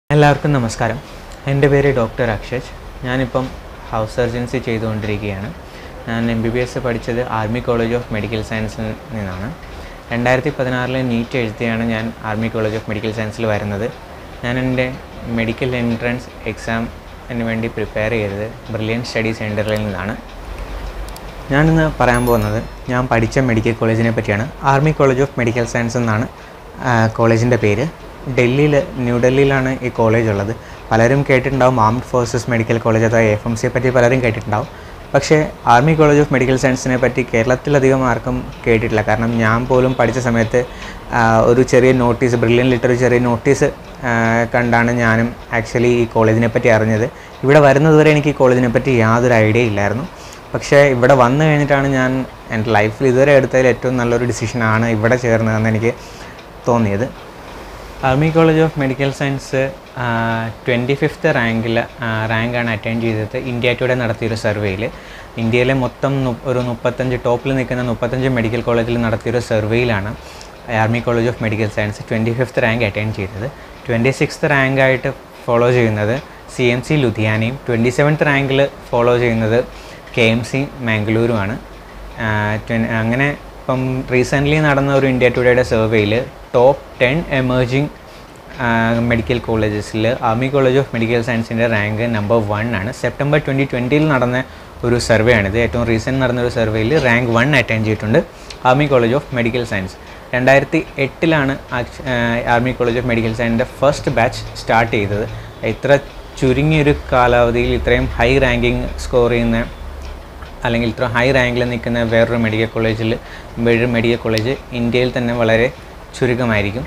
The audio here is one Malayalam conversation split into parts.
എല്ലാവർക്കും നമസ്കാരം എൻ്റെ പേര് ഡോക്ടർ അക്ഷജ് ഞാനിപ്പം ഹൗസ് സർജൻസി ചെയ്തുകൊണ്ടിരിക്കുകയാണ് ഞാൻ എം ബി ബി എസ് പഠിച്ചത് ആർമി കോളേജ് ഓഫ് മെഡിക്കൽ സയൻസിൽ നിന്നാണ് രണ്ടായിരത്തി പതിനാറിൽ നീറ്റ് എഴുതിയാണ് ഞാൻ ആർമി കോളേജ് ഓഫ് മെഡിക്കൽ സയൻസിൽ വരുന്നത് ഞാൻ എൻ്റെ മെഡിക്കൽ എൻട്രൻസ് എക്സാമിന് വേണ്ടി പ്രിപ്പയർ ചെയ്തത് ബ്രില്യൻ സ്റ്റഡി സെൻറ്ററിൽ നിന്നാണ് ഞാനിന്ന് പറയാൻ പോകുന്നത് ഞാൻ പഠിച്ച മെഡിക്കൽ കോളേജിനെ പറ്റിയാണ് army college of medical science എന്നാണ് കോളേജിൻ്റെ പേര് ഡൽഹിയിൽ ന്യൂഡൽഹിയിലാണ് ഈ കോളേജ് ഉള്ളത് പലരും കേട്ടിട്ടുണ്ടാവും ആംഡ് ഫോഴ്സസ് മെഡിക്കൽ കോളേജ് അഥവാ എഫ് എം സിയെ പറ്റി പലരും കേട്ടിട്ടുണ്ടാവും പക്ഷേ ആർമി കോളേജ് ഓഫ് മെഡിക്കൽ സയൻസിനെ പറ്റി കേരളത്തിലധികം ആർക്കും കേട്ടിട്ടില്ല കാരണം ഞാൻ പോലും പഠിച്ച സമയത്ത് ആ, ഒരു ചെറിയ നോട്ടീസ് ബ്രില്യൻ ലിറ്റർ ചെറിയ നോട്ടീസ് കണ്ടാണ് ഞാനും ആക്ച്വലി ഈ കോളേജിനെ പറ്റി അറിഞ്ഞത് ഇവിടെ വരുന്നതുവരെ എനിക്ക് ഈ കോളേജിനെ പറ്റി യാതൊരു ഐഡിയ ഇല്ലായിരുന്നു പക്ഷേ ഇവിടെ വന്നു കഴിഞ്ഞിട്ടാണ് ഞാൻ എൻ്റെ ലൈഫിൽ ഇതുവരെ എടുത്തതിൽ ഏറ്റവും നല്ലൊരു ഡിസിഷനാണ് ഇവിടെ ചേർന്നതെന്ന് എനിക്ക് തോന്നിയത് army college of medical science twenty fifth റാങ്കിൽ റാങ്കാണ് അറ്റൈൻ ചെയ്തത് ഇന്ത്യ ടുഡേ നടത്തിയൊരു സർവേയിൽ ഇന്ത്യയിലെ മൊത്തം നു- ഒരു മുപ്പത്തഞ്ച് ടോപ്പിൽ നിൽക്കുന്ന മുപ്പത്തഞ്ച് മെഡിക്കൽ കോളേജിൽ നടത്തിയൊരു സർവേയിലാണ് army college of medical science twenty fifth rank attain ചെയ്തത് ട്വൻറ്റി സിക്സ്ത് റാങ്കായിട്ട് ഫോളോ ചെയ്യുന്നത് സി എം സി ലുധിയാനയും ട്വൻറ്റി സെവൻത്ത് റാങ്കിൽ ഫോളോ ചെയ്യുന്നത് കെ എം സി മാംഗ്ലൂരുമാണ് ആഹ് ട്വൻ- അങ്ങനെ ഇപ്പം റീസെൻ്റ്ലി നടന്ന ഒരു ഇന്ത്യ ടുഡേയുടെ സർവേയിൽ ടോപ്പ് ടെൻ എമേർജിങ് മെഡിക്കൽ കോളേജസിൽ ആർമി കോളേജ് ഓഫ് മെഡിക്കൽ സയൻസിൻ്റെ റാങ്ക് നമ്പർ വൺ ആണ് സെപ്റ്റംബർ ട്വൻറ്റി ട്വൻറ്റിയിൽ നടന്ന ഒരു സർവേ ആണിത് ഏറ്റവും റീസെൻറ്റ് നടന്ന ഒരു സർവേയിൽ റാങ്ക് വൺ അറ്റൻഡ് ചെയ്തിട്ടുണ്ട് army college of medical science രണ്ടായിരത്തി എട്ടിലാണ് ആർമി കോളേജ് ഓഫ് മെഡിക്കൽ സയൻസിൻ്റെ ഫസ്റ്റ് ബാച്ച് സ്റ്റാർട്ട് ചെയ്തത് ഇത്ര ചുരുങ്ങിയൊരു കാലാവധിയിൽ ഇത്രയും ഹൈ റാങ്കിങ് സ്കോർ ചെയ്യുന്ന അല്ലെങ്കിൽ ഇത്ര ഹൈ റാങ്കിൽ നിൽക്കുന്ന വേറൊരു മെഡിക്കൽ കോളേജിൽ വേറൊരു മെഡിക്കൽ കോളേജ് ഇന്ത്യയിൽ തന്നെ വളരെ ചുരുക്കമായിരിക്കും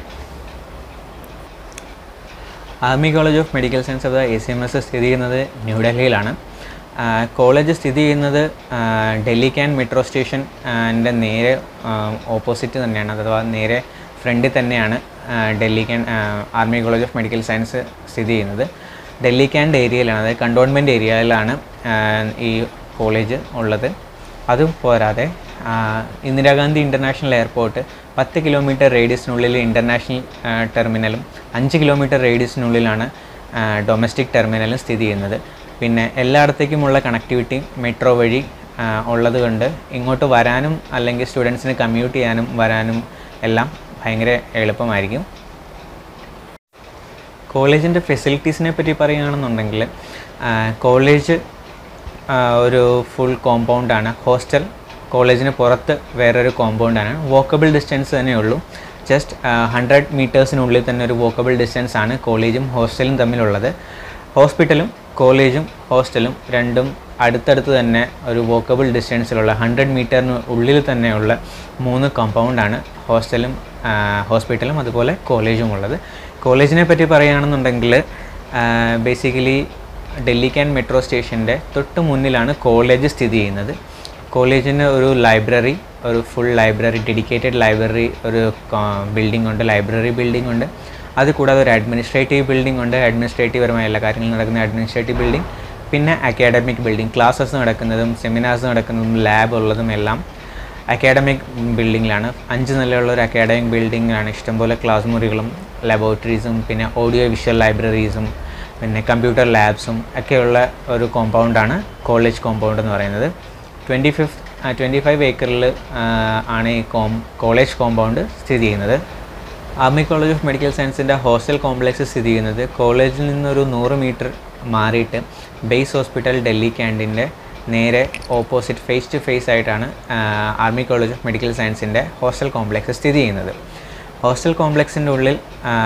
army college of medical science അഥവാ എ സി എം എസ് സ്ഥിതി ചെയ്യുന്നത് ന്യൂഡൽഹിയിലാണ് ആ, കോളേജ് സ്ഥിതി ചെയ്യുന്നത് ആ, ഡൽഹി ക്യാൻ മെട്രോ സ്റ്റേഷൻ ൻ്റെ നേരെ ഓപ്പോസിറ്റ് തന്നെയാണ് അഥവാ നേരെ ഫ്രണ്ടിൽ തന്നെയാണ് ആ, ഡൽഹി ക്യാൻ ആ, army college of medical science സ്ഥിതി ചെയ്യുന്നത് ഡൽഹി ക്യാൻഡ് ഏരിയയിലാണ് അതായത് കണ്ടോൺമെൻറ്റ് ഏരിയയിലാണ് ആ, ഈ കോളേജ് ഉള്ളത് അതും പോരാതെ ആ, ഇന്ദിരാഗാന്ധി ഇൻ്റർനാഷണൽ എയർപോർട്ട് പത്ത് കിലോമീറ്റർ റേഡിയസിനുള്ളിൽ ഇൻ്റർനാഷണൽ ടെർമിനലും അഞ്ച് കിലോമീറ്റർ റേഡിയസിനുള്ളിലാണ് ഡൊമസ്റ്റിക് ടെർമിനലും സ്ഥിതി ചെയ്യുന്നത് പിന്നെ എല്ലായിടത്തേക്കുമുള്ള കണക്ടിവിറ്റി മെട്രോ വഴി ആ, ഉള്ളത് കൊണ്ട് ഇങ്ങോട്ട് വരാനും അല്ലെങ്കിൽ സ്റ്റുഡൻസിന് കമ്മ്യൂട്ട് ചെയ്യാനും വരാനും എല്ലാം ഭയങ്കര എളുപ്പമായിരിക്കും കോളേജിൻ്റെ ഫെസിലിറ്റീസിനെ പറ്റി പറയുകയാണെന്നുണ്ടെങ്കിൽ ആ, കോളേജ് ആ, ഒരു ഫുൾ കോമ്പൗണ്ടാണ് ഹോസ്റ്റൽ കോളേജിന് പുറത്ത് വേറൊരു കോമ്പൗണ്ടാണ് വോക്കബിൾ ഡിസ്റ്റൻസ് തന്നെ ഉള്ളൂ ജസ്റ്റ് ഹൺഡ്രഡ് മീറ്റേഴ്സിനുള്ളിൽ തന്നെ ഒരു വോക്കബിൾ ഡിസ്റ്റൻസ് ആണ് കോളേജും ഹോസ്റ്റലും തമ്മിലുള്ളത് ഹോസ്പിറ്റലും കോളേജും ഹോസ്റ്റലും രണ്ടും അടുത്തടുത്ത് തന്നെ ഒരു വോക്കബിൾ ഡിസ്റ്റൻസിലുള്ള ഹൺഡ്രഡ് മീറ്ററിന് ഉള്ളിൽ തന്നെയുള്ള മൂന്ന് കോമ്പൗണ്ടാണ് ഹോസ്റ്റലും ആ, ഹോസ്പിറ്റലും അതുപോലെ കോളേജും ഉള്ളത് കോളേജിനെ പറ്റി പറയുകയാണെന്നുണ്ടെങ്കിൽ ബേസിക്കലി ഡൽഹി ക്യാൻ മെട്രോ സ്റ്റേഷൻ്റെ തൊട്ട് മുന്നിലാണ് കോളേജ് സ്ഥിതി ചെയ്യുന്നത് കോളേജിന് ഒരു ലൈബ്രറി ഒരു ഫുൾ ലൈബ്രറി ഡെഡിക്കേറ്റഡ് ലൈബ്രറി ഒരു ബിൽഡിംഗ് ഉണ്ട് ലൈബ്രറി ബിൽഡിംഗ് ഉണ്ട് അത് കൂടാതെ ഒരു അഡ്മിനിസ്ട്രേറ്റീവ് ബിൽഡിംഗ് ഉണ്ട് അഡ്മിനിസ്ട്രേറ്റീവ് പരമായ എല്ലാ കാര്യങ്ങളും നടക്കുന്ന അഡ്മിനിസ്ട്രേറ്റീവ് ബിൽഡിംഗ് പിന്നെ അക്കാഡമിക് ബിൽഡിംഗ് ക്ലാസ്സസ് നടക്കുന്നതും സെമിനാർസ് നടക്കുന്നതും ലാബ് ഉള്ളതും എല്ലാം അക്കാഡമിക് ബിൽഡിങ്ങിലാണ് അഞ്ച് നിലയുള്ള ഒരു അക്കാഡമിക് ബിൽഡിങ്ങിലാണ് ഇഷ്ടംപോലെ ക്ലാസ് മുറികളും ലബോറട്ടറീസും പിന്നെ ഓഡിയോ വിഷ്വൽ ലൈബ്രറീസും പിന്നെ കമ്പ്യൂട്ടർ ലാബ്സും ഒക്കെയുള്ള ഒരു കോമ്പൗണ്ടാണ് കോളേജ് കോമ്പൗണ്ട് എന്ന് പറയുന്നത് ട്വൻറ്റി ഫിഫ്ത്ത് ട്വൻറ്റി ഫൈവ് ഏക്കറിൽ ആണ് ഈ കോം കോളേജ് കോമ്പൗണ്ട് സ്ഥിതി ചെയ്യുന്നത് ആർമി കോളേജ് ഓഫ് മെഡിക്കൽ സയൻസിൻ്റെ ഹോസ്റ്റൽ കോംപ്ലക്സ് സ്ഥിതി ചെയ്യുന്നത് കോളേജിൽ നിന്നൊരു നൂറ് മീറ്റർ മാറിയിട്ട് ബേസ് ഹോസ്പിറ്റൽ ഡൽഹി ക്യാൻറ്റീൻ്റെ നേരെ ഓപ്പോസിറ്റ് ഫേസ് ടു ഫേസ് ആയിട്ടാണ് ആ, ആർമി കോളേജ് ഓഫ് മെഡിക്കൽ സയൻസിൻ്റെ ഹോസ്റ്റൽ കോംപ്ലക്സ് സ്ഥിതി ചെയ്യുന്നത് ഹോസ്റ്റൽ കോംപ്ലക്സിൻ്റെ ഉള്ളിൽ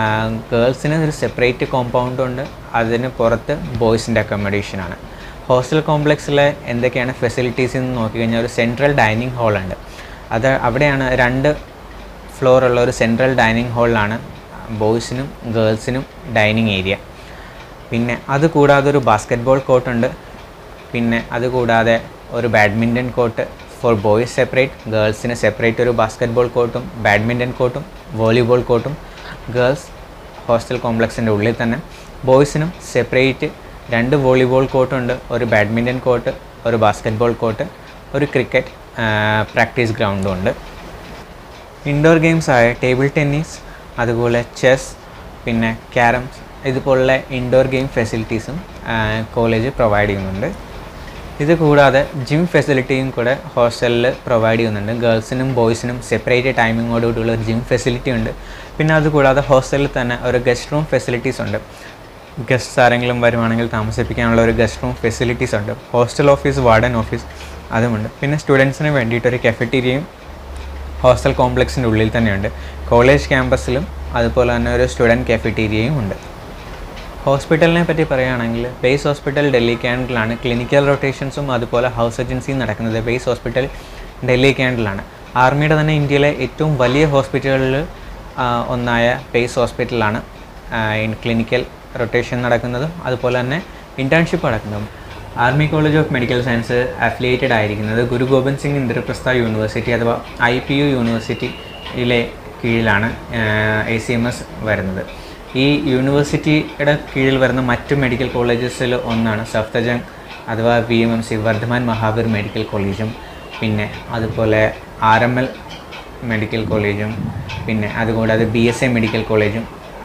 ഗേൾസിന് ഒരു സെപ്പറേറ്റ് കോമ്പൗണ്ട് ഉണ്ട് അതിന് പുറത്ത് ബോയ്സിൻ്റെ അക്കോമഡേഷനാണ് ഹോസ്റ്റൽ കോംപ്ലക്സിലെ എന്തൊക്കെയാണ് ഫെസിലിറ്റീസ് എന്ന് നോക്കിക്കഴിഞ്ഞാൽ ഒരു സെൻട്രൽ ഡൈനിങ് ഹാളുണ്ട് അത് അവിടെയാണ് രണ്ട് ഫ്ലോറുള്ള ഒരു സെൻട്രൽ ഡൈനിങ് ഹാളിലാണ് ബോയ്സിനും ഗേൾസിനും ഡൈനിങ് ഏരിയ പിന്നെ അത് കൂടാതെ ഒരു ബാസ്ക്കറ്റ്ബോൾ കോർട്ടുണ്ട് പിന്നെ അത് കൂടാതെ ഒരു badminton court for boys separate ഗേൾസിന് സെപ്പറേറ്റ് ഒരു ബാസ്ക്കറ്റ്ബോൾ കോർട്ടും ബാഡ്മിൻ്റൺ കോർട്ടും വോളിബോൾ കോർട്ടും ഗേൾസ് ഹോസ്റ്റൽ കോംപ്ലക്സിൻ്റെ ഉള്ളിൽ തന്നെ ബോയ്സിനും സെപ്പറേറ്റ് രണ്ട് വോളിബോൾ കോർട്ടുണ്ട് ഒരു ബാഡ്മിൻ്റൺ കോർട്ട് ഒരു ബാസ്ക്കറ്റ്ബോൾ കോർട്ട് ഒരു ക്രിക്കറ്റ് പ്രാക്ടീസ് ഗ്രൗണ്ടും ഉണ്ട് ഇൻഡോർ ഗെയിംസ് ആയ ടേബിൾ ടെന്നീസ് അതുപോലെ ചെസ് പിന്നെ ക്യാരംസ് ഇതുപോലുള്ള ഇൻഡോർ ഗെയിം ഫെസിലിറ്റീസും കോളേജ് പ്രൊവൈഡ് ചെയ്യുന്നുണ്ട് ഇത് കൂടാതെ ജിം ഫെസിലിറ്റിയും കൂടെ ഹോസ്റ്റലിൽ പ്രൊവൈഡ് ചെയ്യുന്നുണ്ട് ഗേൾസിനും ബോയ്സിനും സെപ്പറേറ്റ് ടൈമിങ്ങോടുകൂടിയുള്ള ഒരു ജിം ഫെസിലിറ്റി ഉണ്ട് പിന്നെ അതുകൂടാതെ ഹോസ്റ്റലിൽ തന്നെ ഒരു ഗസ്റ്റ് റൂം ഫെസിലിറ്റീസ് ഉണ്ട് ഗസ്റ്റ്സ് ആരെങ്കിലും വരുവാണെങ്കിൽ താമസിപ്പിക്കാനുള്ള ഒരു ഗസ്റ്റ് റൂം ഫെസിലിറ്റീസ് ഉണ്ട് ഹോസ്റ്റൽ ഓഫീസ് വാർഡൻ ഓഫീസ് അതുമുണ്ട് പിന്നെ സ്റ്റുഡൻസിന് വേണ്ടിയിട്ട് ഒരു കഫറ്റീരിയയും ഹോസ്റ്റൽ കോംപ്ലക്സിൻ്റെ ഉള്ളിൽ തന്നെയുണ്ട് കോളേജ് ക്യാമ്പസിലും അതുപോലെ തന്നെ ഒരു സ്റ്റുഡൻറ്റ് കഫറ്റീരിയയും ഉണ്ട് ഹോസ്പിറ്റലിനെ പറ്റി പറയുകയാണെങ്കിൽ ബേസ് ഹോസ്പിറ്റൽ ഡൽഹി ക്യാൻഡിലാണ് ക്ലിനിക്കൽ റൊട്ടേഷൻസും അതുപോലെ ഹൗസ് ഏജൻസിയും നടക്കുന്നത് ബേസ് ഹോസ്പിറ്റൽ ഡൽഹി ക്യാൻഡിലാണ് ആർമിയുടെ തന്നെ ഇന്ത്യയിലെ ഏറ്റവും വലിയ ഹോസ്പിറ്റലുകളിൽ ഒന്നായ ബേസ് ഹോസ്പിറ്റലാണ് ക്ലിനിക്കൽ റൊട്ടേഷൻ നടക്കുന്നതും അതുപോലെ തന്നെ ഇൻറ്റേൺഷിപ്പ് നടക്കുന്നതും army college of medical science affiliated ആയിരിക്കുന്നത് ഗുരു ഗോബിന്ദ് സിംഗ് ഇന്ദ്രപ്രസ്ഥ യൂണിവേഴ്സിറ്റി അഥവാ ഐ പി യു യൂണിവേഴ്സിറ്റിയിലെ കീഴിലാണ് എ സി എം എസ് വരുന്നത് ഈ യൂണിവേഴ്സിറ്റിയുടെ കീഴിൽ വരുന്ന മറ്റ് മെഡിക്കൽ കോളേജസിൽ ഒന്നാണ് സഫ്തജംഗ് അഥവാ V M M C Vardhman Mahavir medical കോളേജും പിന്നെ അതുപോലെ ആർ എം എൽ മെഡിക്കൽ കോളേജും പിന്നെ അതുകൂടാതെ ബി എസ് എ മെഡിക്കൽ കോളേജും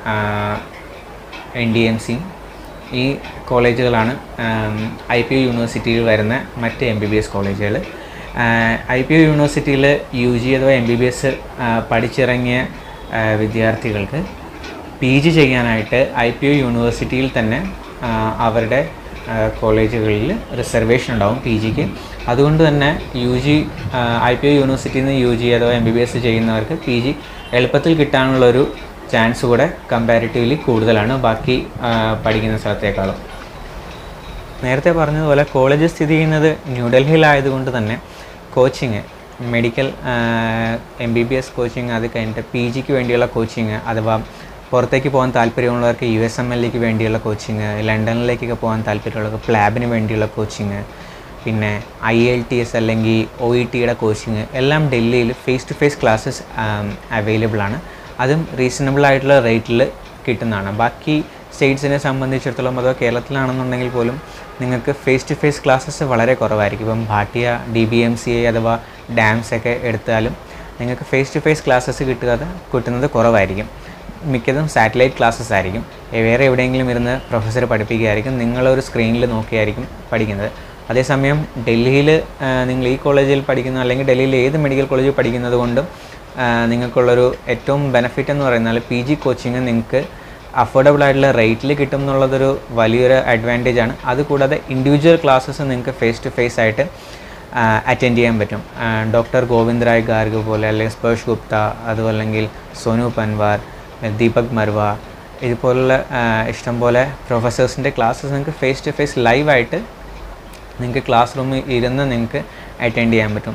എൻ ഡി എം സിയും ഈ കോളേജുകളാണ് ഐ പി യു യൂണിവേഴ്സിറ്റിയിൽ വരുന്ന മറ്റ് എം ബി ബി എസ് കോളേജുകൾ ഐ പി യു യൂണിവേഴ്സിറ്റിയിൽ യു ജി അഥവാ എം ബി ബി എസ് പഠിച്ചിറങ്ങിയ ആ, വിദ്യാർത്ഥികൾക്ക് പി ജി ചെയ്യാനായിട്ട് ഐ പി യു യൂണിവേഴ്സിറ്റിയിൽ തന്നെ ആ, അവരുടെ ആ, കോളേജുകളിൽ റിസർവേഷൻ ഉണ്ടാവും പി ജിക്ക് അതുകൊണ്ട് തന്നെ U G I P U യൂണിവേഴ്സിറ്റിയിൽ നിന്ന് യു ജി അഥവാ എം ബി ബി എസ് ചെയ്യുന്നവർക്ക് പി ജി എളുപ്പത്തിൽ കിട്ടാനുള്ളൊരു ചാൻസ് കൂടെ കമ്പാരിറ്റീവ്ലി കൂടുതലാണ് ബാക്കി ആ, പഠിക്കുന്ന സ്ഥലത്തേക്കാളും നേരത്തെ പറഞ്ഞതുപോലെ കോളേജ് സ്ഥിതി ചെയ്യുന്നത് ന്യൂഡൽഹിയിലായതുകൊണ്ട് തന്നെ coaching medical M B B S coaching അത് കഴിഞ്ഞിട്ട് പി ജിക്ക് വേണ്ടിയുള്ള കോച്ചിങ് അഥവാ പുറത്തേക്ക് പോകാൻ താല്പര്യമുള്ളവർക്ക് യു എസ് എം എല്ലിലേക്ക് വേണ്ടിയുള്ള കോച്ചിങ് ലണ്ടനിലേക്കൊക്കെ പോകാൻ താല്പര്യമുള്ളവർക്ക് പ്ലാബിന് വേണ്ടിയുള്ള കോച്ചിങ് പിന്നെ ഐ എൽ ടി എസ് അല്ലെങ്കിൽ ഒ ഇ ടിയുടെ കോച്ചിങ് എല്ലാം ഡൽഹിയിൽ face to face classes available ആണ് അതും റീസണബിൾ ആയിട്ടുള്ള റേറ്റിൽ കിട്ടുന്നതാണ് ബാക്കി സ്റ്റേറ്റ്സിനെ സംബന്ധിച്ചിടത്തോളം അതോ കേരളത്തിലാണെന്നുണ്ടെങ്കിൽ പോലും നിങ്ങൾക്ക് ഫേസ് ടു ഫേസ് ക്ലാസ്സസ് വളരെ കുറവായിരിക്കും ഇപ്പം Bhatia D B M C A അഥവാ ഡാംസ് ഒക്കെ എടുത്താലും നിങ്ങൾക്ക് ഫേസ് ടു ഫേസ് ക്ലാസ്സസ് കിട്ടുക കിട്ടുന്നത് കുറവായിരിക്കും മിക്കതും സാറ്റലൈറ്റ് ക്ലാസ്സസ് ആയിരിക്കും എ- വേറെ എവിടെയെങ്കിലും ഇരുന്ന് പ്രൊഫസർ പഠിപ്പിക്കുകയായിരിക്കും നിങ്ങളൊരു സ്ക്രീനിൽ നോക്കിയായിരിക്കും പഠിക്കുന്നത് അതേസമയം ഡൽഹിയിൽ നിങ്ങൾ ഈ കോളേജിൽ പഠിക്കുന്ന അല്ലെങ്കിൽ ഡൽഹിയിൽ ഏത് മെഡിക്കൽ കോളേജിൽ പഠിക്കുന്നത് കൊണ്ടും ആ, നിങ്ങൾക്കുള്ളൊരു ഏറ്റവും ബെനിഫിറ്റ് എന്ന് പറയുന്നത് പി ജി കോച്ചിങ് നിങ്ങൾക്ക് അഫോർഡബിൾ ആയിട്ടുള്ള റേറ്റിൽ കിട്ടും എന്നുള്ളതൊരു വലിയൊരു അഡ്വാൻറ്റേജ് ആണ് അതുകൂടാതെ ഇൻഡിവിജ്വൽ ക്ലാസ്സസ് നിങ്ങൾക്ക് ഫേസ് ടു ഫേസ് ആയിട്ട് അറ്റൻഡ് ചെയ്യാൻ പറ്റും ഡോക്ടർ ഗോവിന്ദ് റായ് ഗാർഗ് പോലെ അല്ലെങ്കിൽ സ്പേഷ് ഗുപ്ത അതുമല്ലെങ്കിൽ സോനു പൻവാർ ദീപക് മർവ ഇതുപോലുള്ള ആ, ഇഷ്ടംപോലെ പ്രൊഫസേഴ്സിൻ്റെ ക്ലാസ്സസ് നിങ്ങൾക്ക് ഫേസ് ടു ഫേസ് ലൈവായിട്ട് നിങ്ങൾക്ക് ക്ലാസ് റൂമിൽ ഇരുന്ന് നിങ്ങൾക്ക് അറ്റൻഡ് ചെയ്യാൻ പറ്റും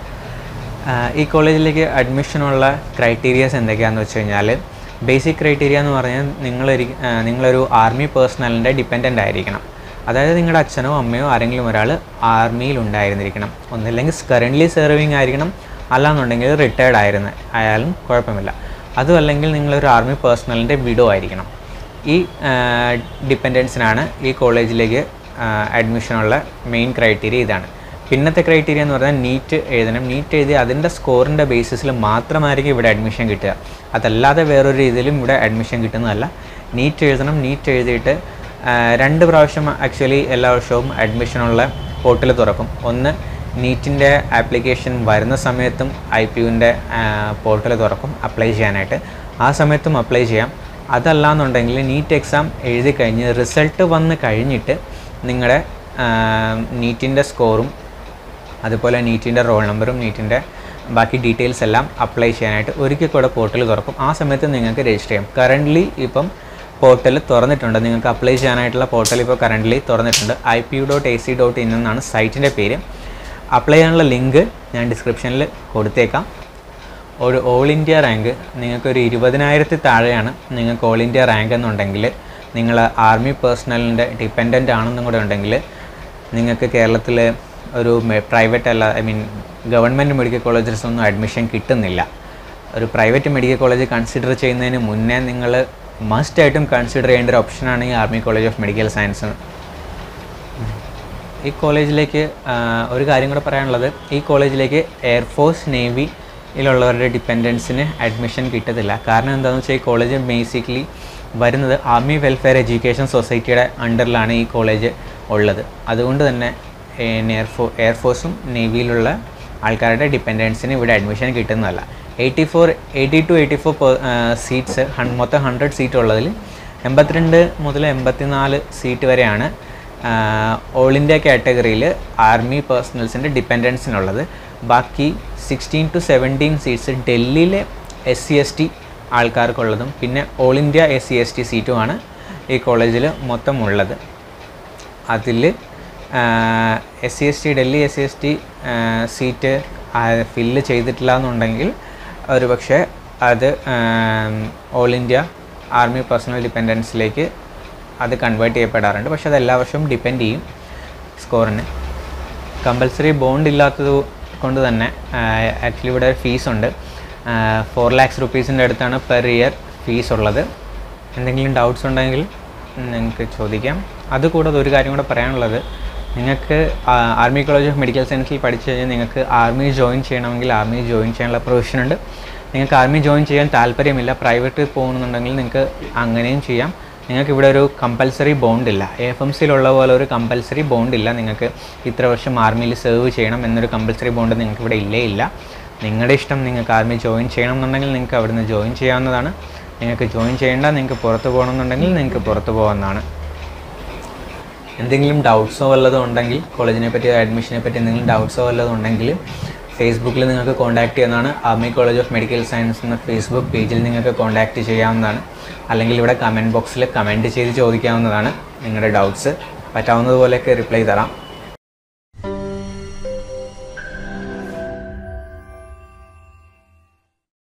ആഹ് ഈ കോളേജിലേക്ക് അഡ്മിഷനുള്ള ക്രൈറ്റീരിയാസ് എന്തൊക്കെയാണെന്ന് വെച്ച് കഴിഞ്ഞാൽ ബേസിക് ക്രൈറ്റീരിയ എന്ന് പറഞ്ഞാൽ നിങ്ങളൊരു ആഹ് നിങ്ങളൊരു ആർമി പേഴ്സണലിൻ്റെ ഡിപ്പെൻഡൻ്റ് ആയിരിക്കണം അതായത് നിങ്ങളുടെ അച്ഛനോ അമ്മയോ ആരെങ്കിലും ഒരാൾ ആർമിയിൽ ഉണ്ടായിരുന്നിരിക്കണം ഒന്നില്ലെങ്കിൽ കറൻ്റ്ലി സെർവിങ് ആയിരിക്കണം അല്ലാന്നുണ്ടെങ്കിൽ റിട്ടയർഡ് ആയിരുന്ന ആയാലും കുഴപ്പമില്ല അതും അല്ലെങ്കിൽ നിങ്ങളൊരു ആർമി പേഴ്സണലിൻ്റെ വിഡോ ആയിരിക്കണം ഈ ഡിപ്പെൻഡൻസിനാണ് ഈ കോളേജിലേക്ക് അഡ്മിഷനുള്ള മെയിൻ ക്രൈറ്റീരിയ ഇതാണ് പിന്നത്തെ ക്രൈറ്റീരിയ എന്ന് പറഞ്ഞാൽ നീറ്റ് എഴുതണം നീറ്റ് എഴുതി അതിൻ്റെ സ്കോറിൻ്റെ ബേസിസിൽ മാത്രമായിരിക്കും ഇവിടെ അഡ്മിഷൻ കിട്ടുക അതല്ലാതെ വേറൊരു രീതിയിലും ഇവിടെ അഡ്മിഷൻ കിട്ടുന്നതല്ല നീറ്റ് എഴുതണം നീറ്റ് എഴുതിയിട്ട് ആ, രണ്ട് പ്രാവശ്യം ആക്ച്വലി എല്ലാ വർഷവും അഡ്മിഷനുള്ള പോർട്ടൽ തുറക്കും ഒന്ന് നീറ്റിൻ്റെ ആപ്ലിക്കേഷൻ വരുന്ന സമയത്തും ഐ പി യുവിൻ്റെ പോർട്ടൽ തുറക്കും അപ്ലൈ ചെയ്യാനായിട്ട് ആ സമയത്തും അപ്ലൈ ചെയ്യാം അതല്ല എന്നുണ്ടെങ്കിൽ നീറ്റ് എക്സാം എഴുതി കഴിഞ്ഞ് റിസൾട്ട് വന്ന് കഴിഞ്ഞിട്ട് നിങ്ങളുടെ നീറ്റിൻ്റെ സ്കോറും അതുപോലെ നീറ്റിൻ്റെ റോൾ നമ്പറും നീറ്റിൻ്റെ ബാക്കി ഡീറ്റെയിൽസ് എല്ലാം അപ്ലൈ ചെയ്യാനായിട്ട് ഒരിക്കൽ കൂടെ പോർട്ടൽ തുറക്കും ആ സമയത്ത് നിങ്ങൾക്ക് രജിസ്റ്റർ ചെയ്യാം കറൻ്റ്ലി ഇപ്പം പോർട്ടൽ തുറന്നിട്ടുണ്ട് നിങ്ങൾക്ക് അപ്ലൈ ചെയ്യാനായിട്ടുള്ള പോർട്ടൽ ഇപ്പോൾ കറൻ്റ്ലി തുറന്നിട്ടുണ്ട് I P U dot A C dot in എന്നാണ് സൈറ്റിൻ്റെ പേര് അപ്ലൈ ചെയ്യാനുള്ള ലിങ്ക് ഞാൻ ഡിസ്ക്രിപ്ഷനിൽ കൊടുത്തേക്കാം ഒരു ഓൾ ഇന്ത്യ റാങ്ക് നിങ്ങൾക്കൊരു ഇരുപതിനായിരത്തി താഴെയാണ് നിങ്ങൾക്ക് ഓൾ ഇന്ത്യ റാങ്ക് എന്നുണ്ടെങ്കിൽ നിങ്ങൾ ആർമി പേഴ്സണലിൻ്റെ ഡിപ്പെൻഡൻ്റ് ആണെന്നും കൂടെ ഉണ്ടെങ്കിൽ നിങ്ങൾക്ക് കേരളത്തിൽ ഒരു പ്രൈവറ്റ് അല്ല I mean government medical colleges ഒന്നും അഡ്മിഷൻ കിട്ടുന്നില്ല ഒരു പ്രൈവറ്റ് മെഡിക്കൽ കോളേജ് കൺസിഡർ ചെയ്യുന്നതിന് മുന്നേ നിങ്ങൾ മസ്റ്റായിട്ടും കൺസിഡർ ചെയ്യേണ്ട ഒരു ഓപ്ഷനാണ് ഈ army college of medical science ഈ കോളേജിലേക്ക് ആ, ഒരു കാര്യം കൂടെ പറയാനുള്ളത് ഈ കോളേജിലേക്ക് എയർഫോഴ്സ് നേവിയിലുള്ളവരുടെ ഡിപ്പെൻഡൻസിന് അഡ്മിഷൻ കിട്ടത്തില്ല കാരണം എന്താണെന്ന് വെച്ചാൽ ഈ കോളേജ് ബേസിക്കലി വരുന്നത് ആർമി വെൽഫെയർ എഡ്യൂക്കേഷൻ സൊസൈറ്റിയുടെ അണ്ടറിലാണ് ഈ കോളേജ് ഉള്ളത് അതുകൊണ്ട് തന്നെ എയർഫോ എയർഫോഴ്സും നേവിയിലുള്ള ആൾക്കാരുടെ ഡിപ്പെൻഡൻസിന് ഇവിടെ അഡ്മിഷൻ കിട്ടുന്നതല്ല eighty four eighty two eighty four seats മൊത്തം ഹൺഡ്രഡ് സീറ്റ് ഉള്ളതിൽ എൺപത്തിരണ്ട് മുതൽ എൺപത്തിനാല് സീറ്റ് വരെയാണ് ഓൾ ഇന്ത്യ കാറ്റഗറിയിൽ ആർമി പേഴ്സണൽസിൻ്റെ ഡിപ്പെൻഡൻസിനുള്ളത് ബാക്കി സിക്സ്റ്റീൻ ടു സെവൻറ്റീൻ സീറ്റ്സ് ഡൽഹിയിലെ എസ് സി എസ് ടി ആൾക്കാർക്കുള്ളതും പിന്നെ all India S C S T സീറ്റുമാണ് ഈ കോളേജിൽ മൊത്തം ഉള്ളത് അതിൽ S C S T Delhi S C S T seat fill ചെയ്തിട്ടില്ല എന്നുണ്ടെങ്കിൽ ഒരു പക്ഷേ അത് ഓൾ ഇന്ത്യ ആർമി പേഴ്സണൽ ഡിപ്പെൻഡൻസിലേക്ക് അത് കൺവേർട്ട് ചെയ്യപ്പെടാറുണ്ട് പക്ഷേ അത് എല്ലാ വർഷവും ഡിപ്പെൻഡ് ചെയ്യും സ്കോറിന് കമ്പൽസറി ബോണ്ട് ഇല്ലാത്തത് കൊണ്ട് തന്നെ ആക്ച്വലി ഇവിടെ ഫീസ് ഉണ്ട് ഫോർ ലാക്സ് റുപ്പീസിൻ്റെ അടുത്താണ് പെർ ഇയർ ഫീസ് ഉള്ളത് എന്തെങ്കിലും ഡൗട്ട്സ് ഉണ്ടെങ്കിൽ നിങ്ങൾക്ക് ചോദിക്കാം അതുകൂടാതെ ഒരു കാര്യം കൂടെ പറയാനുള്ളത് നിങ്ങൾക്ക് ആർമി കോളേജ് ഓഫ് മെഡിക്കൽ സയൻസിൽ പഠിച്ചു കഴിഞ്ഞാൽ നിങ്ങൾക്ക് ആർമി ജോയിൻ ചെയ്യണമെങ്കിൽ ആർമി ജോയിൻ ചെയ്യാനുള്ള പ്രൊവിഷൻ ഉണ്ട് നിങ്ങൾക്ക് ആർമി ജോയിൻ ചെയ്യാൻ താല്പര്യമില്ല പ്രൈവറ്റ് പോകുന്നുണ്ടെങ്കിൽ നിങ്ങൾക്ക് അങ്ങനെയും ചെയ്യാം നിങ്ങൾക്ക് ഇവിടെ ഒരു കമ്പൽസറി ബോണ്ട് ഇല്ല എഫ് എം സിയിലുള്ള പോലെ ഒരു കമ്പൽസറി ബോണ്ട് ഇല്ല നിങ്ങൾക്ക് ഇത്ര വർഷം ആർമിയിൽ സെർവ് ചെയ്യണം എന്നൊരു കമ്പൽസറി ബോണ്ട് നിങ്ങൾക്ക് ഇവിടെ ഇല്ലേ ഇല്ല നിങ്ങളുടെ ഇഷ്ടം നിങ്ങൾക്ക് ആർമി ജോയിൻ ചെയ്യണം എന്നുണ്ടെങ്കിൽ നിങ്ങൾക്ക് അവിടുന്ന് ജോയിൻ ചെയ്യാവുന്നതാണ് നിങ്ങൾക്ക് ജോയിൻ ചെയ്യേണ്ട നിങ്ങൾക്ക് പുറത്ത് പോകണമെന്നുണ്ടെങ്കിൽ നിങ്ങൾക്ക് പുറത്ത് പോകാവുന്നതാണ് എന്തെങ്കിലും ഡൗട്ട്സോ വല്ലതും ഉണ്ടെങ്കിൽ കോളേജിനെ പറ്റി അഡ്മിഷനെ പറ്റി എന്തെങ്കിലും ഡൗട്ട്സോ വല്ലതും ഉണ്ടെങ്കിൽ ഫേസ്ബുക്കിൽ നിങ്ങൾക്ക് കോൺടാക്ട് ചെയ്യുന്നതാണ് army college of medical science എന്ന ഫേസ്ബുക്ക് പേജിൽ നിങ്ങൾക്ക് കോൺടാക്ട് ചെയ്യാവുന്നതാണ് അല്ലെങ്കിൽ ഇവിടെ കമൻറ്റ് ബോക്സിൽ കമൻറ്റ് ചെയ്ത് ചോദിക്കാവുന്നതാണ് നിങ്ങളുടെ ഡൗട്ട്സ് പറ്റാവുന്നതുപോലെയൊക്കെ റിപ്ലൈ തരാം